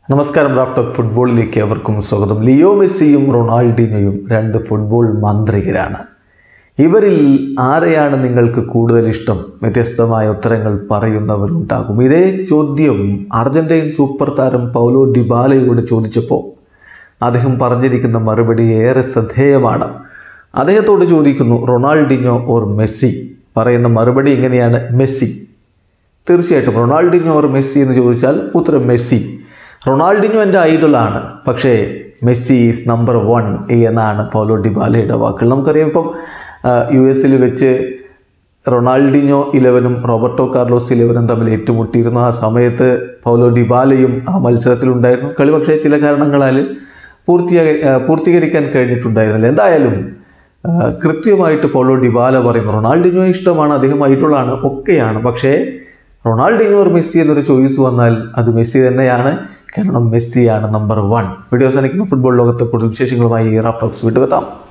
നമസ്കാരം raft of ഫുട്ബോളിലേക്ക് അവർക്കും സ്വാഗതം ലിയോ മെസ്സിയും റൊണാൾഡിനോയും രണ്ട് ഫുട്ബോൾ മാന്ത്രികരാണ് ഇവരിൽ ആരെയാണ് നിങ്ങൾക്ക് കൂടുതൽ ഇഷ്ടം വ്യത്യസ്തമായ ഉത്തരങ്ങൾ പറയുന്നവരുണ്ടാകും ഇതേ ചോദ്യം അർജന്റീൻ സൂപ്പർ താരം പൗലോ ഡിബാലയോട് ചോദിച്ചപ്പോൾ അദ്ദേഹം പറഞ്ഞിരിക്കുന്ന മറുപടി ഏറെ ശ്രദ്ധേയമാണ് അദ്ദേഹത്തോട് ചോദിക്കുന്നു റൊണാൾഡിനോ ഓർ മെസ്സി പറയുന്ന മറുപടി ഇങ്ങനെയാണ് മെസ്സി തീർച്ചയായിട്ടും റൊണാൾഡിനോ ഓർ മെസ്സി എന്ന് ചോദിച്ചാൽ ഉത്തരം മെസ്സി റൊണാൾഡിനോ എൻ്റെ ഐഡലാണ് പക്ഷേ മെസ്സി ഈസ് നമ്പർ വൺ എന്നാണ് പൗലോ ഡിബാലയുടെ വാക്കുകൾ നമുക്കറിയാം ഇപ്പം യു എസിൽ വെച്ച് റൊണാൾഡിനോ ഇലവനും റോബർട്ടോ കാർലോസ് ഇലവനും തമ്മിൽ ഏറ്റുമുട്ടിയിരുന്നു ആ സമയത്ത് പൗലോ ഡിബാലയും ആ മത്സരത്തിലുണ്ടായിരുന്നു കളി പക്ഷേ ചില കാരണങ്ങളാൽ പൂർത്തിയാ പൂർത്തീകരിക്കാൻ കഴിഞ്ഞിട്ടുണ്ടായിരുന്നില്ല എന്തായാലും ആ, കൃത്യമായിട്ട് പൗലോ ഡിബാല പറയുന്നു റൊണാൾഡിനോ ഇഷ്ടമാണ് അദ്ദേഹം ഐഡോളാണ് ഒക്കെയാണ് പക്ഷേ റൊണാൾഡിനോ or മെസ്സി എന്നൊരു ചോയ്സ് വന്നാൽ അത് മെസ്സി തന്നെയാണ് കാരണം മെസ്സിയാണ് നമ്പർ വൺ വീഡിയോ അവസാനിക്കുന്ന ഫുട്ബോൾ ലോകത്തെ കൂടുതൽ വിശേഷങ്ങളുമായി റാഫ്റ്റോക്സ് വിട്ടുവെത്താം